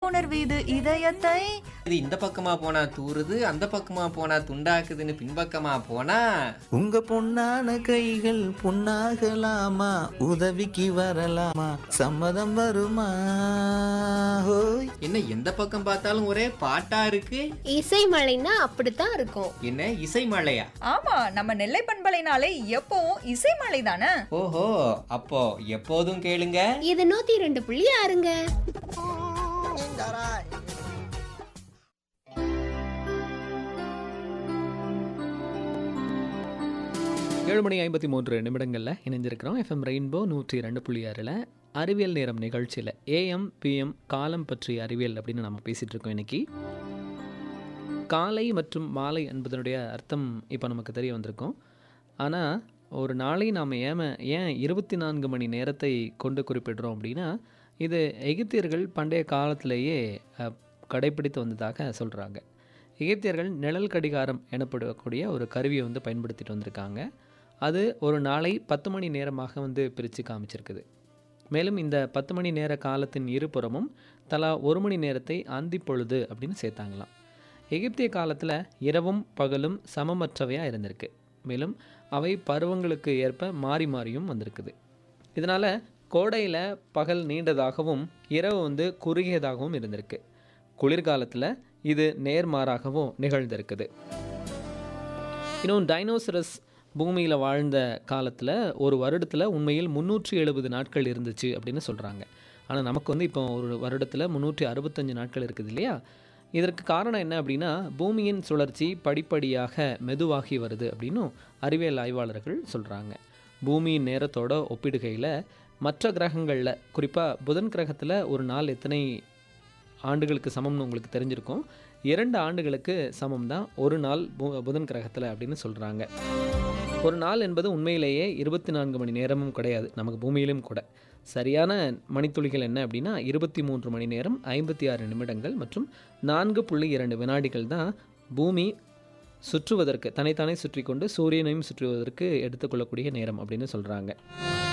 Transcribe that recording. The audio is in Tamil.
உணர்வு இது இதயத்தை இது இந்த பக்கமா போனா தூறுது அந்த பக்கமா போனா துண்டாக்குதுன்னு பின்பக்கமா போனா உங்க பொன்னான கைகள் பொன்னாகலாமா உதவிக்கு வரலாமா சம்மதம் வருமா ஹோய் என்ன எந்த பக்கம் பார்த்தாலும் ஒரே பாட்டா இருக்கு இசை மழைன்னா அப்படித்தான் இருக்கும் என்ன இசை மழையா ஆமா நம்ம நெல்லை பண்பலைனாலே எப்பவும் இசைமலை தானே ஓஹோ அப்போ எப்போதும் கேளுங்க இது நூத்தி ரெண்டு புள்ளி ஆறுங்க ஏழு மணி ஐம்பத்தி மூன்று நிமிடங்களில் இணைஞ்சிருக்கிறோம் எஃப்எம் ரெயின்போ நூற்றி ரெண்டு புள்ளி ஆறில் அறிவியல் நேரம் நிகழ்ச்சியில் ஏஎம் பிஎம் காலம் பற்றிய அறிவியல் அப்படின்னு நம்ம பேசிகிட்டு இருக்கோம் இன்னைக்கு காலை மற்றும் மாலை என்பதனுடைய அர்த்தம் இப்போ நமக்கு தெரிய வந்திருக்கும் ஆனால் ஒரு நாளை நாம் ஏம ஏன் இருபத்தி நான்கு மணி நேரத்தை கொண்டு குறிப்பிடுறோம் அப்படின்னா இது எகிப்தியர்கள் பண்டைய காலத்திலேயே அஹ், கடைப்பிடித்து வந்ததாக சொல்கிறாங்க எகிப்தியர்கள் நிழல் கடிகாரம் எனப்படக்கூடிய ஒரு கருவியை வந்து பயன்படுத்திட்டு வந்திருக்காங்க அது ஒரு நாளை பத்து மணி நேரமாக வந்து பிரித்து காமிச்சிருக்குது மேலும் இந்த பத்து மணி நேர காலத்தின் இருபுறமும் தலா ஒரு மணி நேரத்தை அந்தி பொழுது அப்படின்னு சேர்த்தாங்களாம் எகிப்திய காலத்தில் இரவும் பகலும் சமமற்றவையாக இருந்திருக்கு மேலும் அவை பருவங்களுக்கு ஏற்ப மாறி மாறியும் வந்திருக்குது இதனால் கோடையில் பகல் நீண்டதாகவும் இரவு வந்து குறுகியதாகவும் இருந்திருக்கு குளிர்காலத்தில் இது நேர்மாறாகவும் நிகழ்ந்திருக்குது இன்னும் டைனோசரஸ் பூமியில் வாழ்ந்த காலத்தில் ஒரு வருடத்தில் உண்மையில் முந்நூற்றி எழுபது நாட்கள் இருந்துச்சு அப்படின்னு சொல்கிறாங்க ஆனால் நமக்கு வந்து இப்போ ஒரு வருடத்தில் முந்நூற்றி அறுபத்தஞ்சு நாட்கள் இருக்குது இல்லையா இதற்கு காரணம் என்ன அப்படின்னா பூமியின் சுழற்சி படிப்படியாக மெதுவாகி வருது அப்படின்னும் அறிவியல் ஆய்வாளர்கள் சொல்கிறாங்க பூமியின் நேரத்தோட ஒப்பிடுகையில் மற்ற கிரகங்களில் குறிப்பாக புதன் கிரகத்தில் ஒரு நாள் எத்தனை ஆண்டுகளுக்கு சமம்னு உங்களுக்கு தெரிஞ்சிருக்கும் இரண்டு ஆண்டுகளுக்கு சமம் தான் ஒரு நாள் பு- புதன் கிரகத்தில் அப்படின்னு சொல்கிறாங்க ஒரு நாள் என்பது உண்மையிலேயே இருபத்தி நான்கு மணி நேரமும் கிடையாது நமக்கு பூமியிலும் கூட சரியான மணித்துளிகள் என்ன அப்படின்னா இருபத்தி மூன்று மணி நேரம் ஐம்பத்தி ஆறு நிமிடங்கள் மற்றும் நான்கு புள்ளி இரண்டு வினாடிகள் தான் பூமி சுற்றுவதற்கு தன்னைத்தானே சுற்றி கொண்டு சூரியனையும் சுற்றுவதற்கு எடுத்துக்கொள்ளக்கூடிய நேரம் அப்படின்னு சொல்கிறாங்க